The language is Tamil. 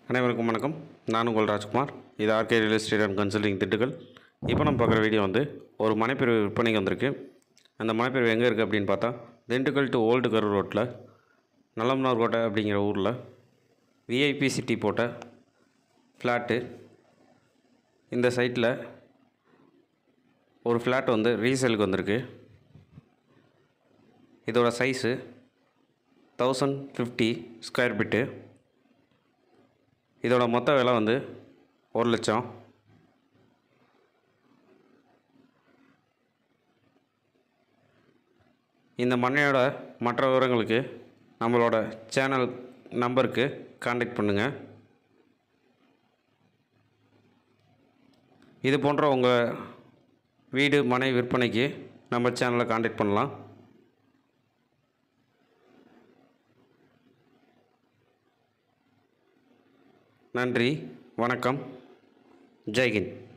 அனைவருக்கும் வணக்கம் நான் உங்கள் ராஜ்குமார் இது R K real estate and consulting Dindigul இப்போ நம்ம பார்க்குற வீடியோ வந்து ஒரு மனைப்பிரிவு விற்பனைக்கு வந்திருக்கு அந்த மனைப்பிரிவு எங்கே இருக்குது அப்படின்னு பார்த்தா திண்டுக்கல் டு ஓல்டு கரூர் ரோட்டில் நல்லம்னார் கோட்டை அப்படிங்கிற ஊரில் விஐபி சிட்டி போட்ட ஃப்ளாட்டு இந்த சைட்டில் ஒரு ஃப்ளாட் வந்து ரீசேலுக்கு வந்திருக்கு இதோட size thousand fifty square feet இதோட மொத்த விலை வந்து ஒரு லட்சம் இந்த மண்ணையோட மற்ற விவரங்களுக்கு நம்மளோட சேனல் நம்பருக்கு காண்டாக்ட் பண்ணுங்கள் இது போன்ற உங்கள் வீடு மனை விற்பனைக்கு நம்ம சேனலை காண்டாக்ட் பண்ணலாம் நன்றி வணக்கம் ஜெய்ஹிந்த்